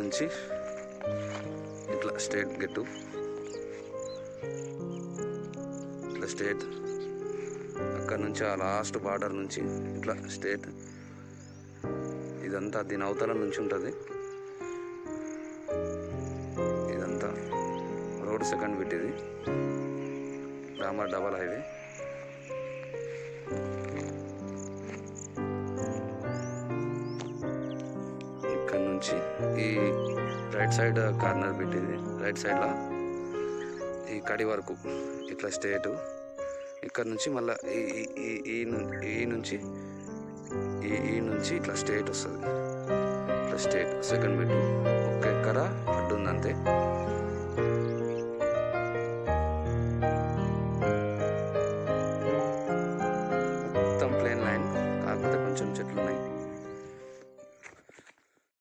నుంచి ఇట్లా స్ట్రేట్ గెట్టు ఇట్లా స్ట్రేట్ అక్కడ నుంచి ఆ లాస్ట్ బార్డర్ నుంచి ఇట్లా స్ట్రేట్ ఇదంతా దీని అవతల నుంచి ఉంటుంది ఇదంతా రోడ్ సెకండ్ బిట్ ఇది రామర్ డబల్ హైవే ఇక్కడ నుంచి ఈ రైట్ సైడ్ కార్నర్ బిట్ ఇది రైట్ సైడ్లో ఈ కడి వరకు ఇట్లా స్ట్రేట్ ఇక్కడ నుంచి మళ్ళీ ఈ ఈ- ఈ ఈ ను- ఈ నుంచి ఈ ఈ నుంచి ఇట్లా స్ట్రేట్ వస్తుంది ఇట్లా స్ట్రేట్ సెకండ్ బిట్ ఒక్క ఎక్కర అడ్డు ఉంది అంతే మొత్తం ప్లేన్ లైన్ కాకపోతే కొంచెం చెట్లు ఉన్నాయి